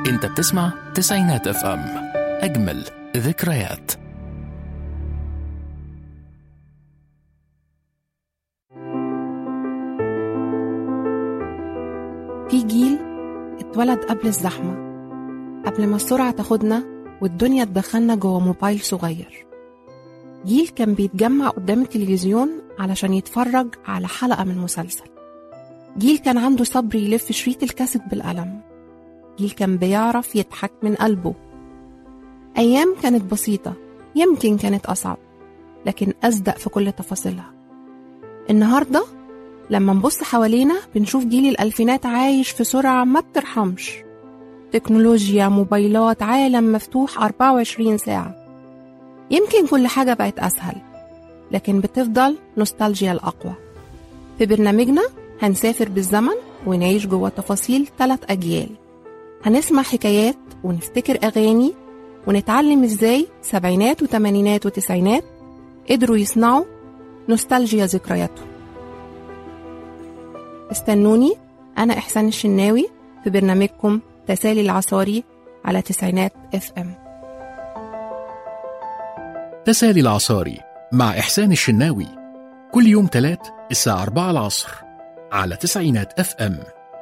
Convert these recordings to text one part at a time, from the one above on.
انت بتسمع تسعينات اف ام اجمل ذكريات في جيل اتولد قبل الزحمة قبل ما السرعة تاخدنا والدنيا تدخلنا جوه موبايل صغير جيل كان بيتجمع قدام التلفزيون علشان يتفرج على حلقة من مسلسل جيل كان عنده صبر يلف شريط الكاسيت بالقلم جيل كان بيعرف يضحك من قلبه أيام كانت بسيطة يمكن كانت أصعب لكن أصدق في كل تفاصيلها النهاردة لما نبص حوالينا بنشوف جيل الألفينات عايش في سرعة ما بترحمش تكنولوجيا موبايلات عالم مفتوح 24 ساعة يمكن كل حاجة بقت أسهل لكن بتفضل نوستالجيا الأقوى في برنامجنا هنسافر بالزمن ونعيش جوه تفاصيل ثلاث أجيال هنسمع حكايات ونفتكر أغاني ونتعلم إزاي سبعينات وتمانينات وتسعينات قدروا يصنعوا نوستالجيا ذكرياتهم استنوني أنا إحسان الشناوي في برنامجكم تسالي العصاري على تسعينات اف ام تسالي العصاري مع إحسان الشناوي كل يوم تلات الساعة 4 العصر على تسعينات اف ام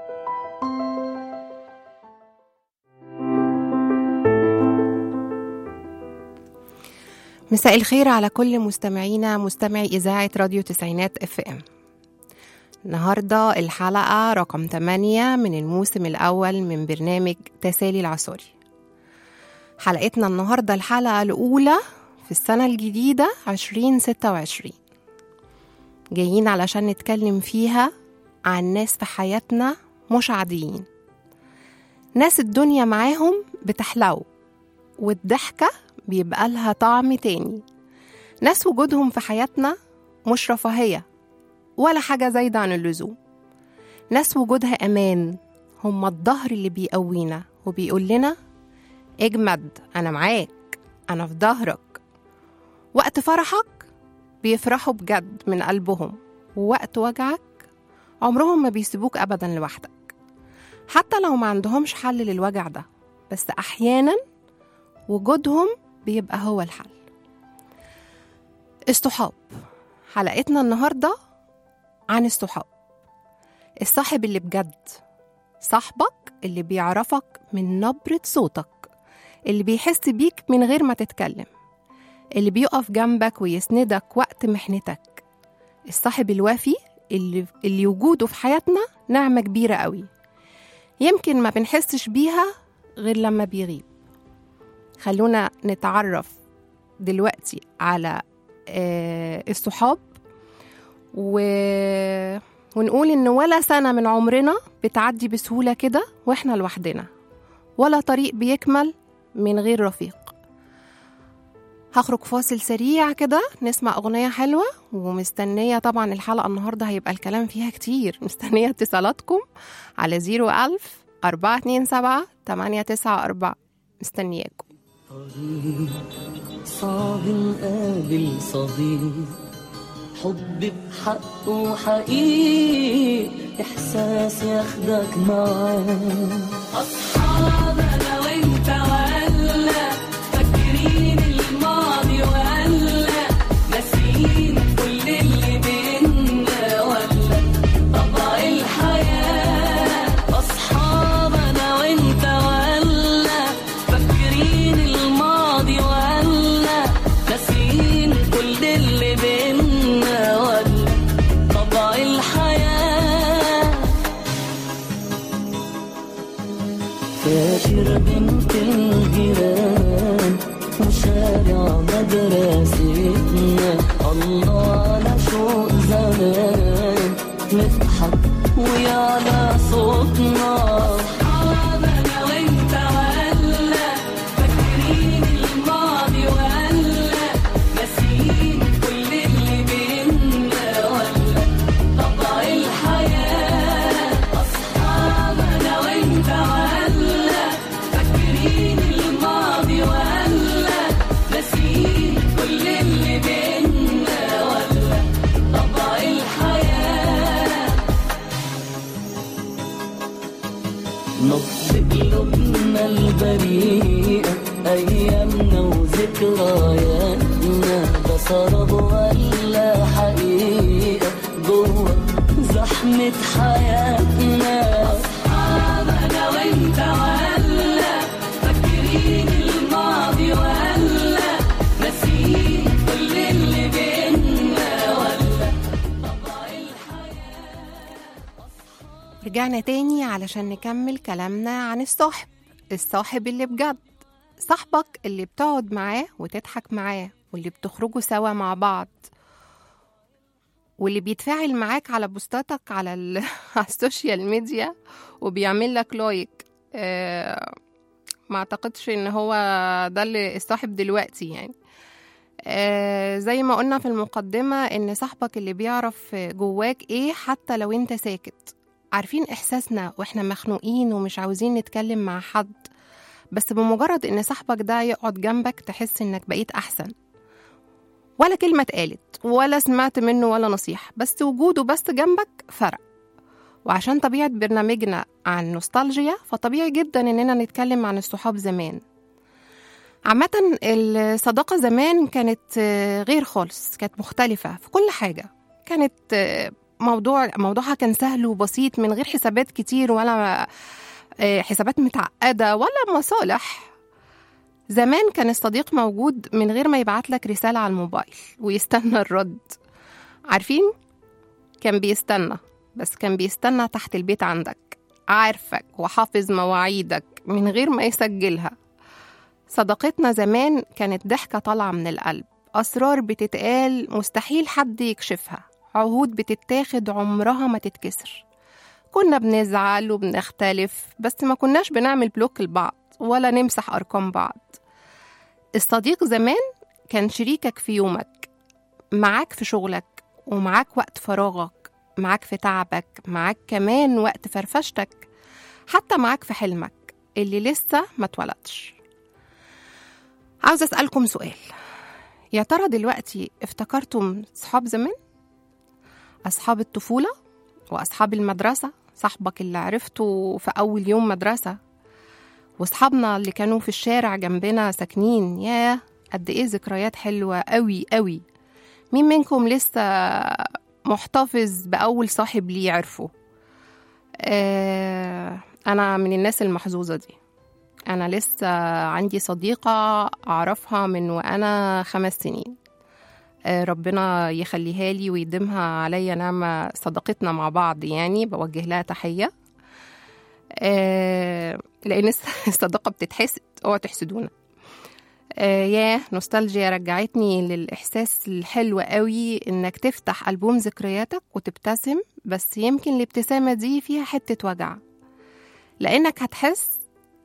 مساء الخير على كل مستمعينا مستمعي إذاعة راديو تسعينات اف ام النهاردة الحلقة رقم 8 من الموسم الأول من برنامج تسالي العصاري حلقتنا النهاردة الحلقة الأولى في السنة الجديدة 2026 جايين علشان نتكلم فيها عن ناس في حياتنا مش عاديين ناس الدنيا معاهم بتحلو والضحكة بيبقى لها طعم تاني ناس وجودهم في حياتنا مش رفاهية ولا حاجة زايدة عن اللزوم ناس وجودها أمان هم الظهر اللي بيقوينا وبيقول لنا اجمد أنا معاك أنا في ظهرك وقت فرحك بيفرحوا بجد من قلبهم ووقت وجعك عمرهم ما بيسيبوك أبدا لوحدك حتى لو ما عندهمش حل للوجع ده بس أحيانا وجودهم بيبقى هو الحل الصحاب حلقتنا النهارده عن الصحاب الصاحب اللي بجد صاحبك اللي بيعرفك من نبرة صوتك اللي بيحس بيك من غير ما تتكلم اللي بيقف جنبك ويسندك وقت محنتك الصاحب الوافي اللي, اللي وجوده في حياتنا نعمة كبيرة قوي يمكن ما بنحسش بيها غير لما بيغيب خلونا نتعرف دلوقتي على آه، الصحاب و... ونقول إن ولا سنة من عمرنا بتعدي بسهولة كده وإحنا لوحدنا ولا طريق بيكمل من غير رفيق هخرج فاصل سريع كده نسمع أغنية حلوة ومستنية طبعا الحلقة النهاردة هيبقى الكلام فيها كتير مستنية اتصالاتكم على زيرو ألف أربعة اتنين سبعة تمانية تسعة أربعة مستنياكم صعب نقابل صديق حب بحقه حقيقي إحساس ياخدك معاه أصحاب أنا وأنت ولا فاكرين الماضي ولا ناسيين كل اللي بينا ولا طبع الحياة أصحاب أنا وأنت ولا فاكرين الماضي ولا ناسيين كل اللي بينا ولا طبع الحياة فاكر بنت الجيران وشارع مدرستنا الله على شوق زمان نضحك ويعلى صوتنا أصحابنا وانت ولا فاكرين الماضي ولا ناسيين كل اللي بينا ولا طبع الحياة أصحابنا وانت ولا فاكرين الماضي ولا ناسيين كل اللي بينا ولا طبع الحياة نبض قلوبنا البريئة أيامنا وذكرياتنا ده سراب ولا حقيقة جوه زحمة حياتنا أصحابنا وانت وهلا فاكرين الماضي وهلا ناسيين كل اللي بينا ولا طبع الحياة رجعنا تاني علشان نكمل كلامنا عن الصاحب الصاحب اللي بجد صاحبك اللي بتقعد معاه وتضحك معاه واللي بتخرجوا سوا مع بعض واللي بيتفاعل معاك على بوستاتك على, ال... على السوشيال ميديا وبيعمل لك لايك آه... ما اعتقدش ان هو ده اللي الصاحب دلوقتي يعني آه زي ما قلنا في المقدمة ان صاحبك اللي بيعرف جواك ايه حتى لو انت ساكت عارفين احساسنا واحنا مخنوقين ومش عاوزين نتكلم مع حد بس بمجرد ان صاحبك ده يقعد جنبك تحس انك بقيت احسن ولا كلمة اتقالت ولا سمعت منه ولا نصيحة بس وجوده بس جنبك فرق وعشان طبيعة برنامجنا عن نوستالجيا فطبيعي جدا اننا نتكلم عن الصحاب زمان عامة الصداقة زمان كانت آه، غير خالص كانت مختلفة في كل حاجة كانت آه، موضوع موضوعها كان سهل وبسيط من غير حسابات كتير ولا آه، حسابات متعقدة ولا مصالح زمان كان الصديق موجود من غير ما يبعت لك رسالة على الموبايل ويستنى الرد عارفين كان بيستنى بس كان بيستنى تحت البيت عندك عارفك وحافظ مواعيدك من غير ما يسجلها صداقتنا زمان كانت ضحكة طالعة من القلب أسرار بتتقال مستحيل حد يكشفها عهود بتتاخد عمرها ما تتكسر كنا بنزعل وبنختلف بس ما كناش بنعمل بلوك لبعض ولا نمسح أرقام بعض الصديق زمان كان شريكك في يومك معاك في شغلك ومعاك وقت فراغك معاك في تعبك معاك كمان وقت فرفشتك حتى معاك في حلمك اللي لسه ما اتولدش عاوز أسألكم سؤال يا ترى دلوقتي افتكرتم صحاب زمان؟ أصحاب الطفولة وأصحاب المدرسة صاحبك اللي عرفته في أول يوم مدرسة وأصحابنا اللي كانوا في الشارع جنبنا ساكنين ياه قد إيه ذكريات حلوة أوي أوي مين منكم لسه محتفظ بأول صاحب ليه عرفه؟ آه أنا من الناس المحظوظة دي أنا لسه عندي صديقة أعرفها من وأنا خمس سنين آه، ربنا يخليها لي ويديمها عليا نعمة صداقتنا مع بعض يعني بوجه لها تحية آه، لأن الس- الصداقة بتتحسد اوعوا تحسدونا آه، ياه نوستالجيا رجعتني للإحساس الحلو قوي إنك تفتح ألبوم ذكرياتك وتبتسم بس يمكن الابتسامة دي فيها حتة وجع لأنك هتحس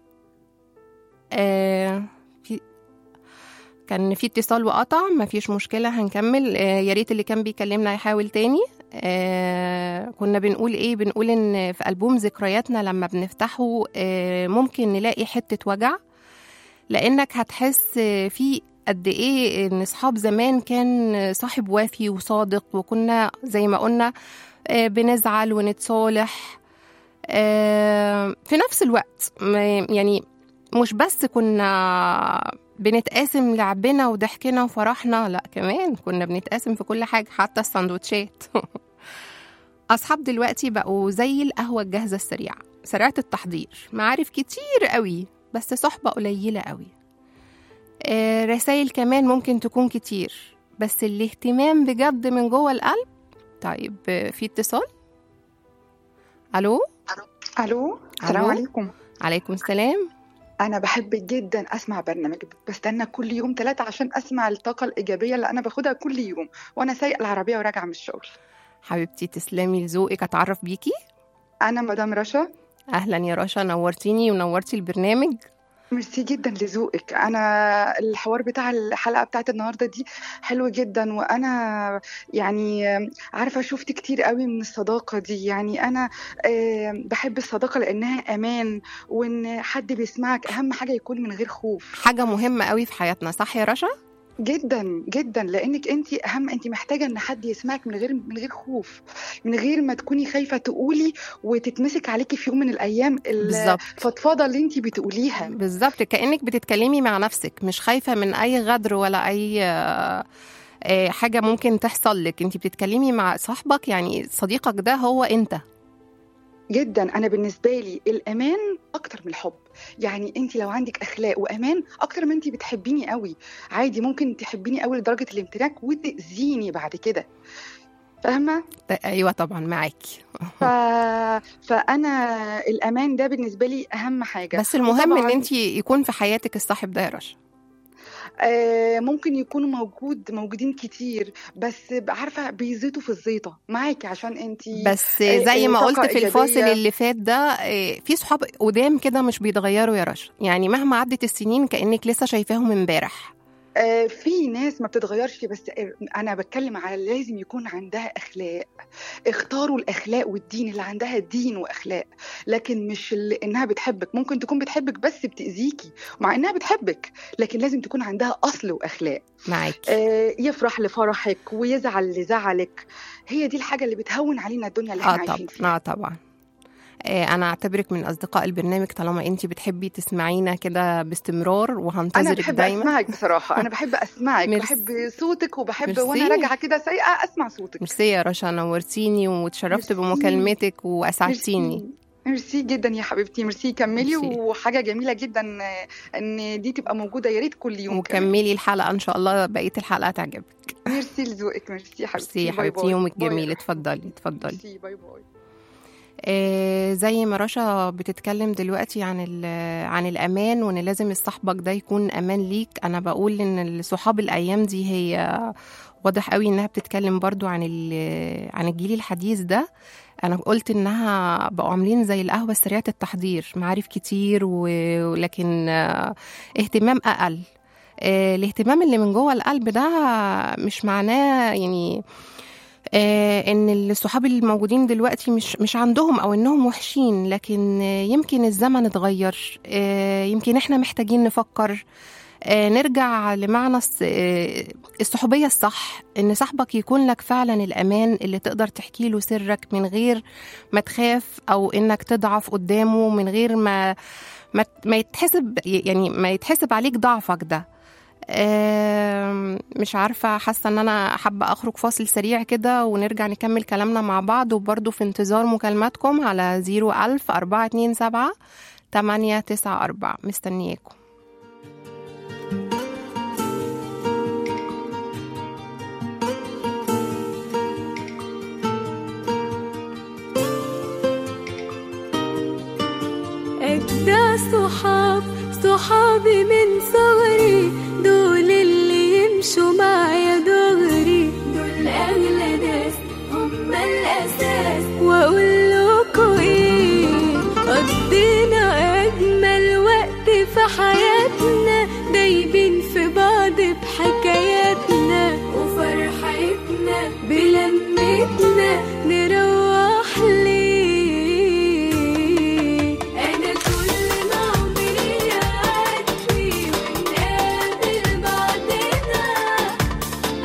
آه في كان في اتصال وقطع مفيش مشكلة هنكمل آه يا ريت اللي كان بيكلمنا يحاول تاني آه كنا بنقول ايه بنقول ان في ألبوم ذكرياتنا لما بنفتحه آه ممكن نلاقي حتة وجع لأنك هتحس آه، في قد ايه ان اصحاب زمان كان صاحب وافي وصادق وكنا زي ما قلنا آه، بنزعل ونتصالح آه، في نفس الوقت ما- يعني مش بس كنا بنتقاسم لعبنا وضحكنا وفرحنا لا كمان كنا بنتقاسم في كل حاجة حتى السندوتشات أصحاب دلوقتي بقوا زي القهوة الجاهزة السريعة سريعة التحضير معارف كتير قوي بس صحبة قليلة قوي آه رسائل كمان ممكن تكون كتير بس الاهتمام بجد من جوه القلب طيب آه، في اتصال الو الو السلام ألو. عليكم عليكم السلام انا بحب جدا اسمع برنامج بستنى كل يوم ثلاثة عشان اسمع الطاقه الايجابيه اللي انا باخدها كل يوم وانا سايقه العربيه وراجعه من الشغل حبيبتي تسلمي لذوقك اتعرف بيكي انا مدام رشا اهلا يا رشا نورتيني ونورتي البرنامج ميرسي جدا لذوقك انا الحوار بتاع الحلقه بتاعت النهارده دي حلو جدا وانا يعني عارفه شفت كتير قوي من الصداقه دي يعني انا آه، بحب الصداقه لانها امان وان حد بيسمعك اهم حاجه يكون من غير خوف حاجه مهمه قوي في حياتنا صح يا رشا جدا جدا لانك انت اهم انت محتاجه ان حد يسمعك من غير من غير خوف من غير ما تكوني خايفه تقولي وتتمسك عليكي في يوم من الايام بالظبط الفضفضه اللي انت بتقوليها بالظبط كانك بتتكلمي مع نفسك مش خايفه من اي غدر ولا اي آه، آه، حاجه ممكن تحصل لك انت بتتكلمي مع صاحبك يعني صديقك ده هو انت جدا انا بالنسبه لي الامان اكتر من الحب يعني انت لو عندك اخلاق وامان اكتر ما انت بتحبيني قوي عادي ممكن تحبيني قوي لدرجه الامتلاك وتاذيني بعد كده فاهمه ايوه طبعا معاكي ف... فانا الامان ده بالنسبه لي اهم حاجه بس المهم ان وطبعاً- انت يكون في حياتك الصاحب ده يا رشا آه ممكن يكونوا موجود موجودين كتير بس عارفه بيزيطوا في الزيطه معاكي عشان انت بس آه، زي آه، ما طاقة قلت في الفاصل إيجابية. اللي فات ده آه، في صحاب قدام كده مش بيتغيروا يا رشا يعني مهما عدت السنين كانك لسه شايفاهم امبارح آه، في ناس ما بتتغيرش بس انا بتكلم على لازم يكون عندها اخلاق اختاروا الاخلاق والدين اللي عندها دين واخلاق لكن مش اللي انها بتحبك ممكن تكون بتحبك بس بتاذيكي مع انها بتحبك لكن لازم تكون عندها اصل واخلاق معاكي آه، يفرح لفرحك ويزعل لزعلك هي دي الحاجه اللي بتهون علينا الدنيا اللي اه احنا عايشين فيها طبعا اه طبعا آه، انا اعتبرك من اصدقاء البرنامج طالما انت بتحبي تسمعينا كده باستمرار انا وهنتظرك بحب دايما اسمعك بصراحه انا بحب اسمعك ميرسي. بحب صوتك وبحب ميرسي. وانا راجعه كده سايقه اسمع صوتك ميرسي يا رشا نورتيني وتشرفت ميرسي. بمكالمتك واسعدتيني ميرسي. ميرسي جدا يا حبيبتي ميرسي كملي ميرسي. وحاجه جميله جدا آه، ان دي تبقى موجوده يا ريت كل يوم كمان. وكملي الحلقه ان شاء الله بقيه الحلقه تعجبك ميرسي لذوقك ميرسي يا حبيبتي ميرسي يا باي حبيبتي باي. يومك باي. جميل اتفضلي اتفضلي ميرسي باي باي آه، زي ما رشا بتتكلم دلوقتي عن ال- عن الامان وان لازم صاحبك ده يكون امان ليك انا بقول ان الصحاب الايام دي هي واضح قوي انها بتتكلم برضو عن ال- عن الجيل الحديث ده انا قلت انها بقوا عاملين زي القهوه سريعه التحضير معارف كتير و- ولكن آه، اهتمام اقل آه، الاهتمام اللي من جوه القلب ده مش معناه يعني آه، ان الصحاب الموجودين دلوقتي مش مش عندهم او انهم وحشين لكن آه، يمكن الزمن اتغير آه، يمكن احنا محتاجين نفكر آه، نرجع لمعنى الص- آه، الصحوبية الصح إن صاحبك يكون لك فعلا الأمان اللي تقدر تحكي له سرك من غير ما تخاف أو إنك تضعف قدامه من غير ما ما, ما يتحسب يعني ما يتحسب عليك ضعفك ده آم، مش عارفة حاسة ان انا حابة اخرج فاصل سريع كده ونرجع نكمل كلامنا مع بعض وبرضه في انتظار مكالماتكم على 01000 427 894 مستنياكم أجدع صحاب صحابي من صغري دول اللي يمشوا معايا دغري دول أغلى ناس هم الأساس وأقول لكم إيه قضينا أجمل وقت في حياتنا دايبين في بعض بحكاياتنا وفرحتنا بلمتنا نروح ليه أنا كل ما عمري يعدي ونقابل بعضنا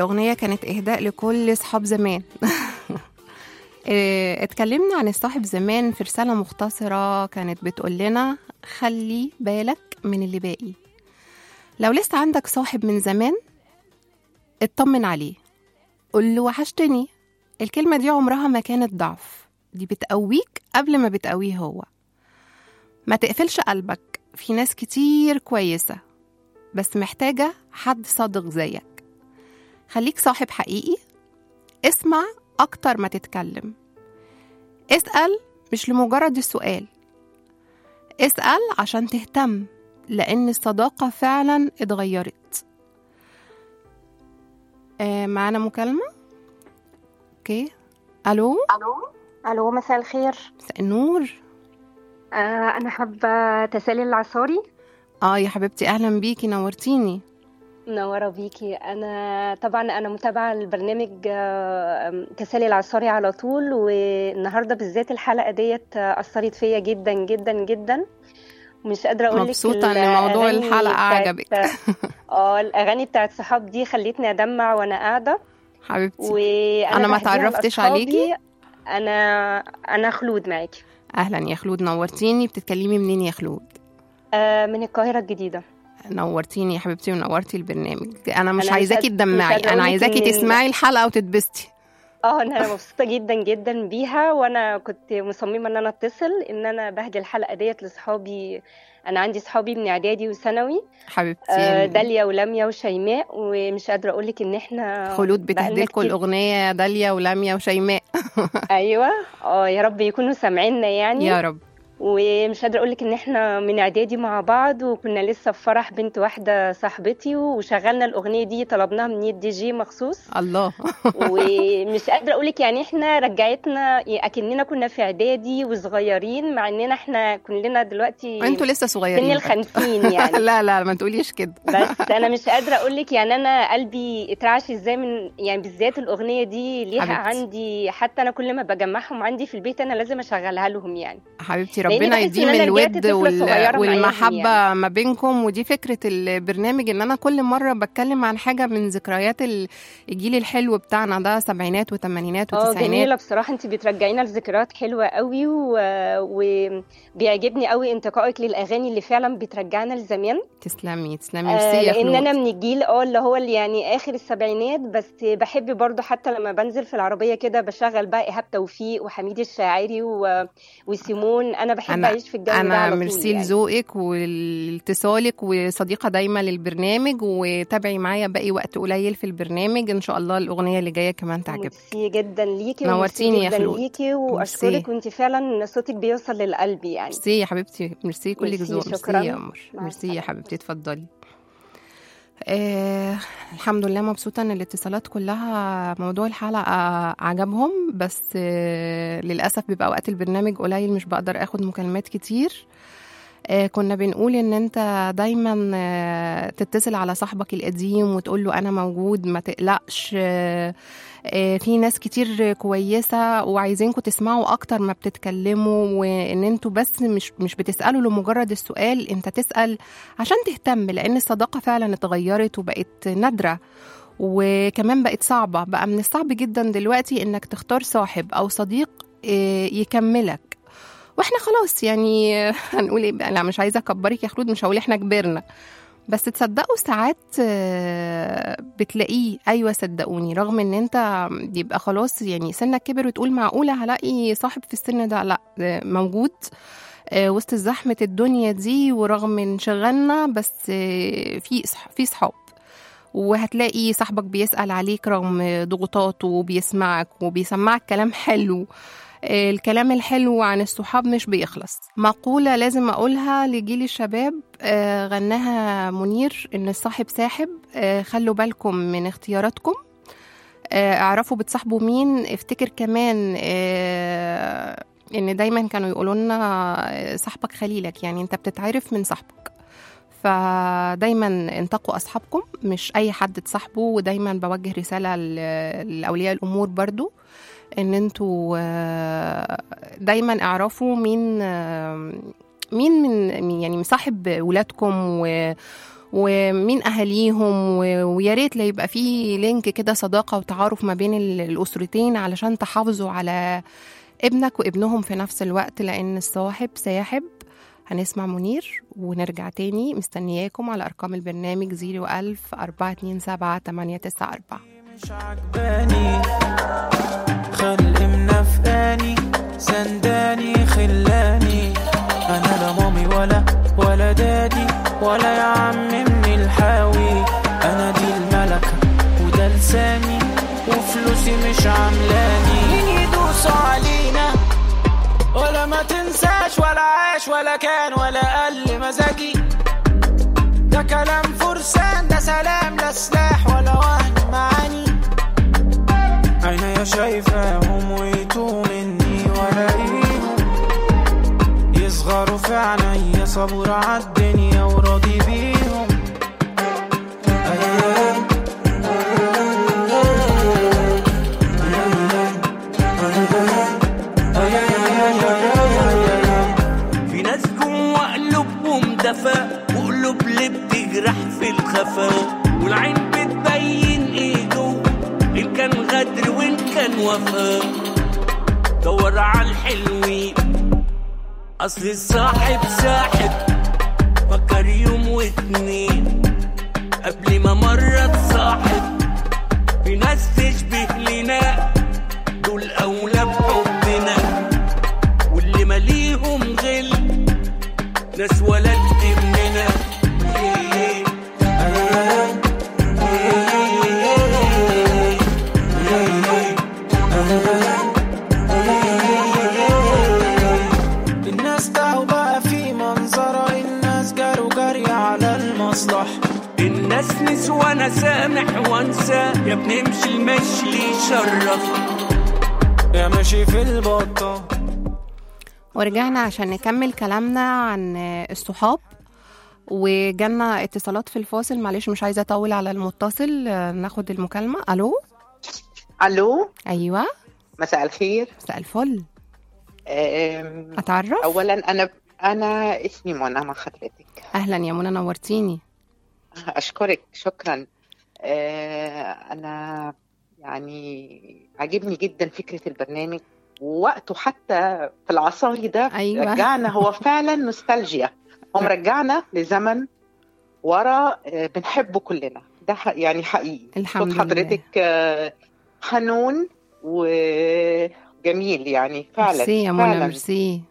الأغنية كانت إهداء لكل صحاب زمان إيه، اتكلمنا عن الصاحب زمان في رسالة مختصرة كانت بتقول لنا خلي بالك من اللي باقي لو لسه عندك صاحب من زمان اطمن عليه قول له وحشتني الكلمة دي عمرها ما كانت ضعف دي بتقويك قبل ما بتقويه هو ما تقفلش قلبك في ناس كتير كويسة بس محتاجة حد صادق زيك خليك صاحب حقيقي اسمع أكتر ما تتكلم اسأل مش لمجرد السؤال اسأل عشان تهتم لأن الصداقة فعلا اتغيرت آه معانا مكالمة اوكي الو الو مساء الخير مساء النور آه انا حابه تسالي العصاري اه يا حبيبتي اهلا بيكي نورتيني منوره بيكي انا طبعا انا متابعه البرنامج آه، تسالي العصاري على طول والنهارده بالذات الحلقه ديت آه، اثرت فيا جدا جدا جدا مش قادره اقول لك مبسوطة إن موضوع الحلقة عجبك. اه الاغاني بتاعت صحاب دي خلتني ادمع وانا قاعده حبيبتي وانا أنا ما بهديها تعرفتش لأصحابي. عليكي؟ انا انا خلود معاكي اهلا يا خلود نورتيني بتتكلمي منين يا خلود آه من القاهره الجديده نورتيني يا حبيبتي ونورتي البرنامج انا مش أنا مش عايزاكي قاد- مش تدمعي قادرة انا أقولك عايزاكي إن- تسمعي الحلقة وتتبسطي اه انا مبسوطه جدا جدا بيها وانا كنت مصممه ان انا اتصل ان انا بهدي الحلقه ديت لاصحابي انا عندي صحابي من اعدادي وثانوي حبيبتي آه، داليا ولميا وشيماء ومش قادره اقول لك ان احنا خلود بقالنا بتهدي لكم كتير- الأغنية يا داليا ولميا وشيماء ايوه اه يا رب يكونوا سامعيننا يعني يا رب ومش قادره اقول لك ان احنا من اعدادي مع بعض وكنا لسه في فرح بنت واحده صاحبتي وشغلنا الاغنيه دي طلبناها من الدي جي مخصوص الله ومش قادره اقول لك يعني احنا رجعتنا اكننا كنا في اعدادي وصغيرين مع اننا احنا كلنا دلوقتي انتوا لسه سن صغيرين الخمسين يعني لا لا ما تقوليش كده بس انا مش قادره اقول لك يعني انا قلبي اترعش ازاي من يعني بالذات الاغنيه دي ليها حبيبتي. عندي حتى انا كل ما بجمعهم عندي في البيت انا لازم اشغلها لهم يعني حبيبتي لأني ربنا بحس يديم إن أنا رجعت الود طفلة وال... صغيرة معاهم والمحبة يعني. ما بينكم ودي فكرة البرنامج ان انا كل مرة بتكلم عن حاجة من ذكريات ال- الجيل الحلو بتاعنا ده سبعينات وثمانينات اه وتسعينات جميله بصراحه انت بترجعينا لذكريات حلوه قوي و- وبيعجبني قوي انتقائك للاغاني اللي فعلا بترجعنا لزمان تسلمي تسلمي آه ميرسي يا لان خلود انا من الجيل اه اللي هو اللي يعني اخر السبعينات بس بحب برضه حتى لما بنزل في العربيه كده بشغل بقى ايهاب توفيق وحميد الشاعري و... وسيمون انا بحب أنا- اعيش في الجو ده انا على طول ميرسي يعني. لذوقك واتصالك وصديقه دايما للبرنامج وتابعي معايا باقي وقت قليل في البرنامج ان شاء الله الاغنيه اللي جايه كمان تعجبك ميرسي جدا ليكي نورتيني يا وميرسي جدا خلود. ليكي واشكرك وانت فعلا صوتك بيوصل للقلب يعني ميرسي يا حبيبتي ميرسي كلك ميرسي، ذوق ميرسي شكراً. يا قمر مع ميرسي يا السلامة. حبيبتي اتفضلي آه الحمد لله مبسوطة ان الاتصالات كلها موضوع الحلقة عجبهم بس آه للأسف بيبقى وقت البرنامج قليل مش بقدر اخد مكالمات كتير آه كنا بنقول ان انت دايما آه تتصل على صاحبك القديم وتقول له انا موجود ما تقلقش آه آه في ناس كتير كويسة وعايزينكم تسمعوا اكتر ما بتتكلموا وان انتوا بس مش مش بتسألوا لمجرد السؤال انت تسأل عشان تهتم لان الصداقة فعلا اتغيرت وبقت نادرة وكمان بقت صعبة بقى من الصعب جدا دلوقتي انك تختار صاحب او صديق آه، يكملك واحنا خلاص يعني هنقول ايه بقى لا مش عايزه اكبرك يا خلود مش هقول احنا كبرنا بس تصدقوا ساعات آه، بتلاقيه ايوه صدقوني رغم ان انت يبقى خلاص يعني سنك كبر وتقول معقوله هلاقي صاحب في السن ده لا آه، موجود آه، وسط زحمه الدنيا دي ورغم انشغالنا بس آه، في صح- في صحاب وهتلاقي صاحبك بيسأل عليك رغم ضغوطاته وبيسمعك وبيسمعك كلام حلو آه، الكلام الحلو عن الصحاب مش بيخلص مقولة لازم أقولها لجيل الشباب آه، غناها منير إن الصاحب ساحب آه، خلوا بالكم من اختياراتكم آه، اعرفوا بتصاحبوا مين افتكر كمان آه، ان دايما كانوا يقولوا لنا آه، صاحبك خليلك يعني انت بتتعرف من صاحبك فدايما انتقوا اصحابكم مش اي حد تصاحبه ودايما بوجه رساله ل- لاولياء الامور برضو ان انتوا آه، دايما اعرفوا مين آه، مين من يعني مصاحب ولادكم و ومين اهاليهم و- ويا ريت لا يبقى فيه لينك كده صداقه وتعارف ما بين ال- الاسرتين علشان تحافظوا على ابنك وابنهم في نفس الوقت لان الصاحب ساحب هنسمع منير ونرجع تاني مستنياكم على ارقام البرنامج 01000 427 894 مش عجباني خلق منفقاني سنداني خلاني انا لا مامي ولا ولا دادي ولا يا عم من الحاوي انا دي الملكة وده لساني وفلوسي مش عاملاني مين يدوس علينا ولا ما تنساش ولا عاش ولا كان ولا قل مزاجي ده كلام فرسان ده سلام لا سلاح ولا وهن معاني عينيا شايفاهم ويتوه مني ولاقيهم يصغروا في عينيا صبور عالدنيا وراضي بيهم أيام في ناس جوا قلوبهم دفا وقلوب اللي بتجرح في الخفا والعين بتبين ايه جوه ان كان غدر وان كان وفا دور على الحلوين اصل الصاحب ساحب فكر يوم واتنين قبل ما مرة تصاحب في ناس تشبه لنا دول اولى بحبنا واللي ماليهم غل ناس ولدت مننا الناس تاهوا بقى في منظرة الناس جاروا جري على المصلحة الناس نسوى انا سامح وانسى يا بنمشي المشي اللي يشرف يا ماشي في البطة ورجعنا عشان نكمل كلامنا عن الصحاب وجالنا اتصالات في الفاصل معلش مش عايزه اطول على المتصل ناخد المكالمه الو الو ايوه مساء الخير مساء الفل أم، اتعرف اولا انا انا اسمي منى مع حضرتك اهلا يا منى نورتيني اشكرك شكرا أه، انا يعني عجبني جدا فكره البرنامج ووقته حتى في العصاري ده أيوة. رجعنا هو فعلا نوستالجيا هو مرجعنا لزمن ورا أه، بنحبه كلنا ده ح- يعني حقيقي الحمد صوت لله. حضرتك أه، حنون وجميل يعني فعلا ميرسي يا منى فعلا ميرسي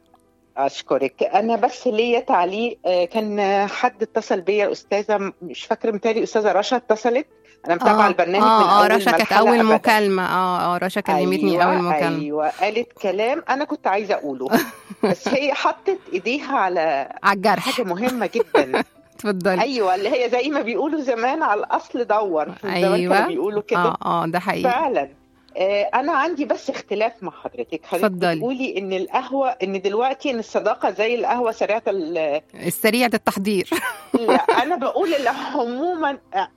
اشكرك انا بس ليا تعليق آه، كان حد اتصل بيا الاستاذه مش فاكره متهيألي استاذه رشا اتصلت انا متابعه البرنامج من اه اه اول رشا ما كانت الحلقة اول بدأت. مكالمه اه اه رشا كلمتني أيوة اول مكالمه ايوه قالت كلام انا كنت عايزه اقوله بس هي حطت ايديها على على الجرح حاجه مهمه جدا اتفضلي ايوه اللي هي زي ما بيقولوا زمان على الاصل دور زمان أيوة. كانوا بيقولوا كده اه اه ده حقيقي فعلا آه، انا عندي بس اختلاف مع حضرتك حضرتك اتفضلي. بتقولي ان القهوه ان دلوقتي ان الصداقه زي القهوه سريعه ال- السريع التحضير لا انا بقول ان عموما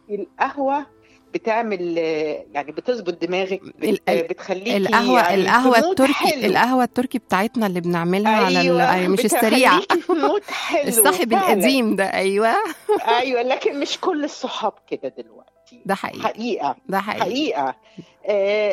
القهوه بتعمل يعني بتظبط دماغك بت... ال- ال- بتخليكي القهوه يعني القهوه في مود التركي حلو. القهوه التركي بتاعتنا اللي بنعملها على ال... أيوة أيوة مش السريعه بتخليكي في مود حلو الصاحب فعلا. القديم ده ايوه ايوه لكن مش كل الصحاب كده دلوقتي ده حقيقي حقيقه ده حقيقي حقيقه آه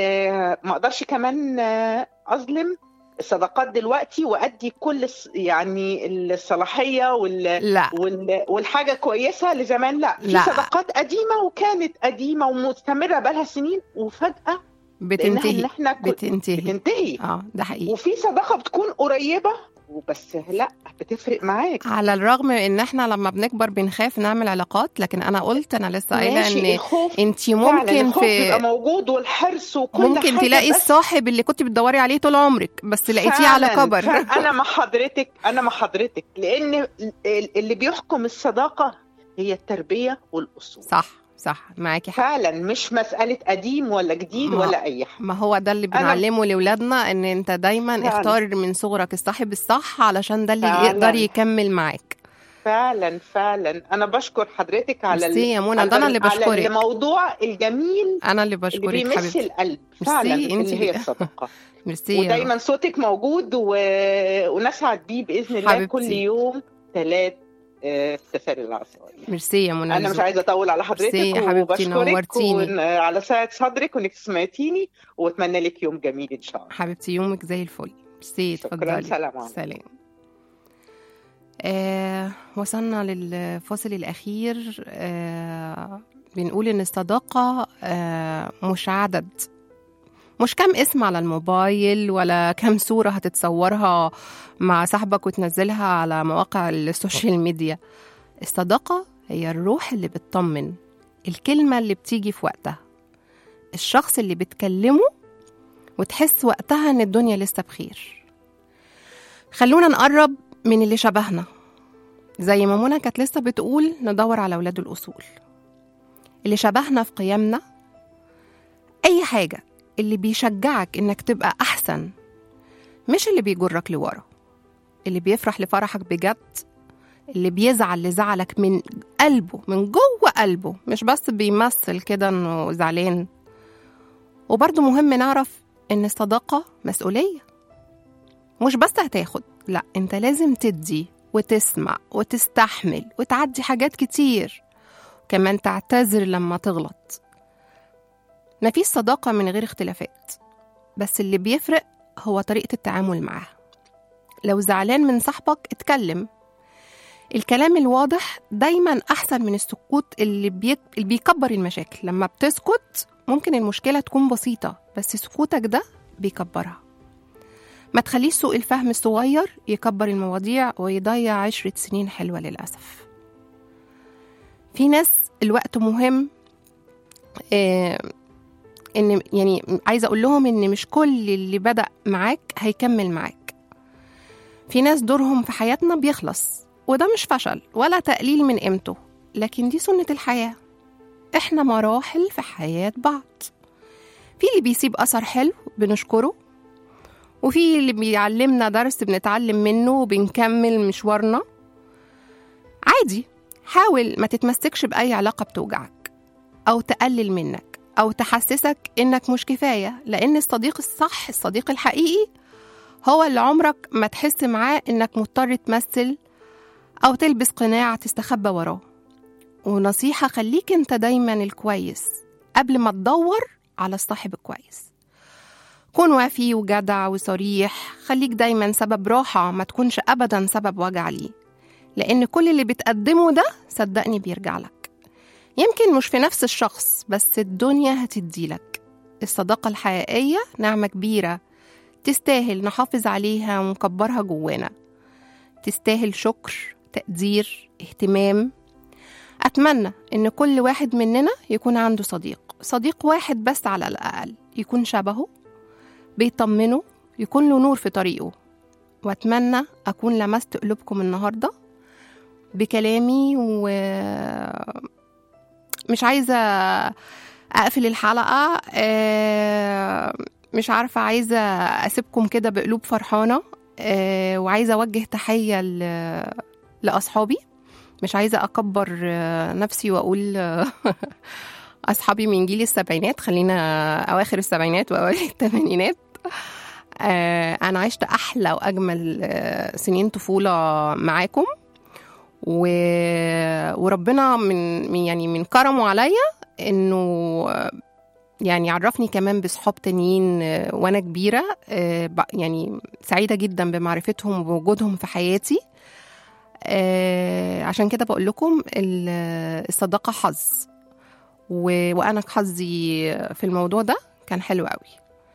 آه ما اقدرش كمان آه اظلم الصداقات دلوقتي وادي كل الص- يعني الصلاحيه وال لا وال- والحاجه كويسه لزمان لا في لا. صداقات قديمه وكانت قديمه ومستمره بقالها سنين وفجاه لقيناها ان بتنتهي احنا كن- بتنتهي بتنتهي اه ده حقيقي وفي صداقه بتكون قريبه وبس لا بتفرق معاك على الرغم من ان احنا لما بنكبر بنخاف نعمل علاقات لكن انا قلت انا لسه قايله ماشي ان الخوف انت فعلا ممكن الخوف بيبقى في موجود والحرص وكل ممكن حاجة تلاقي بس الصاحب اللي كنت بتدوري عليه طول عمرك بس لقيتيه على فعلاً، كبر فعلاً. انا مع حضرتك انا مع حضرتك لان ال- ال- اللي بيحكم الصداقه هي التربيه والاصول صح صح معاكي حق فعلا مش مساله قديم ولا جديد ما- ولا اي حاجه ما هو ده اللي أنا- بنعلمه لاولادنا ان انت دايما فعلا. اختار من صغرك الصاحب الصح علشان ده اللي فعلا. يقدر يكمل معاك فعلا فعلا انا بشكر حضرتك على ميرسي يا منى على ده انا اللي على بشكرك الموضوع الجميل انا اللي اللي بشكرك بيمس حبيبتي القلب ميرسي، فعلا انتي اللي هي بي- الصداقه ميرسي يا ودايما روح. صوتك موجود و... ونسعد بيه باذن الله حبيبتي. كل يوم ثلاث آه، في تسالي العصاري ميرسي يا منى انا مش لذوقك. عايزه اطول على حضرتك ميرسي يا حبيبتي، وبشكرك نورتيني. ون- على سعه صدرك وانك سمعتيني واتمنى لك يوم جميل ان شاء الله حبيبتي يومك زي الفل ميرسي شكراً، اتفضلي سلام عليكم. سلام آه وصلنا للفاصل الأخير آه بنقول إن الصداقة آه مش عدد مش كم اسم على الموبايل ولا كم صورة هتتصورها مع صاحبك وتنزلها على مواقع السوشيال ميديا الصداقة هي الروح اللي بتطمن الكلمة اللي بتيجي في وقتها الشخص اللي بتكلمه وتحس وقتها إن الدنيا لسه بخير خلونا نقرب من اللي شبهنا زي ما منى كانت لسه بتقول ندور على ولاد الأصول اللي شبهنا في قيمنا أي حاجة اللي بيشجعك إنك تبقى أحسن مش اللي بيجرك لورا اللي بيفرح لفرحك بجد اللي بيزعل لزعلك من قلبه من جوه قلبه مش بس بيمثل كده إنه زعلان وبرضه مهم نعرف إن الصداقة مسؤولية مش بس هتاخد لا انت لازم تدي وتسمع وتستحمل وتعدي حاجات كتير كمان تعتذر لما تغلط مفيش صداقة من غير اختلافات بس اللي بيفرق هو طريقة التعامل معاها لو زعلان من صاحبك اتكلم الكلام الواضح دايما أحسن من السكوت اللي, بيك... اللي بيكبر المشاكل لما بتسكت ممكن المشكلة تكون بسيطة بس سكوتك ده بيكبرها ما تخليش سوء الفهم الصغير يكبر المواضيع ويضيع عشرة سنين حلوة للأسف في ناس الوقت مهم آه ان يعني عايزه اقول لهم ان مش كل اللي بدا معاك هيكمل معاك في ناس دورهم في حياتنا بيخلص وده مش فشل ولا تقليل من قيمته لكن دي سنه الحياه احنا مراحل في حياه بعض في اللي بيسيب اثر حلو بنشكره وفي اللي بيعلمنا درس بنتعلم منه وبنكمل مشوارنا عادي حاول ما تتمسكش بأي علاقة بتوجعك أو تقلل منك أو تحسسك إنك مش كفاية لأن الصديق الصح الصديق الحقيقي هو اللي عمرك ما تحس معاه إنك مضطر تمثل أو تلبس قناع تستخبى وراه ونصيحة خليك أنت دايما الكويس قبل ما تدور على الصاحب الكويس كون وافي وجدع وصريح خليك دايما سبب راحة ما تكونش أبدا سبب وجع ليه لأن كل اللي بتقدمه ده صدقني بيرجع لك يمكن مش في نفس الشخص بس الدنيا هتديلك الصداقة الحقيقية نعمة كبيرة تستاهل نحافظ عليها ونكبرها جوانا تستاهل شكر تقدير اهتمام أتمنى إن كل واحد مننا يكون عنده صديق صديق واحد بس على الأقل يكون شبهه بيطمنه يكون له نور في طريقه وأتمنى أكون لمست قلوبكم النهاردة بكلامي و مش عايزة أقفل الحلقة آه، مش عارفة عايزة أسيبكم كده بقلوب فرحانة آه، وعايزة أوجه تحية ل- لأصحابي مش عايزة أكبر آه، نفسي وأقول آه، أصحابي من جيل السبعينات خلينا أواخر السبعينات وأوائل الثمانينات آه، أنا عشت أحلى وأجمل آه، سنين طفولة معاكم و... وربنا من من- يعني من كرمه عليا انه آه، يعني عرفني كمان بصحاب تانيين آه، وانا كبيره آه، ب- يعني سعيده جدا بمعرفتهم وبوجودهم في حياتي آه، عشان كده بقول لكم ال- الصداقه حظ و... وانا حظي في الموضوع ده كان حلو قوي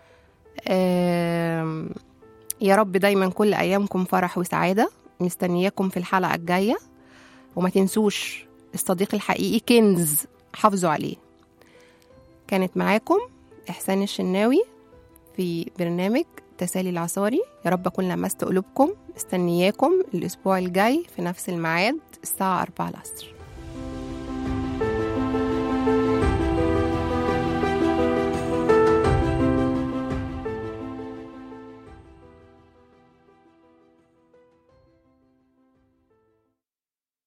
آم، يا رب دايما كل ايامكم فرح وسعاده مستنياكم في الحلقه الجايه وما تنسوش الصديق الحقيقي كنز حافظوا عليه كانت معاكم إحسان الشناوي في برنامج تسالي العصاري يا رب أكون لمست قلوبكم مستنياكم الأسبوع الجاي في نفس الميعاد الساعة 4 العصر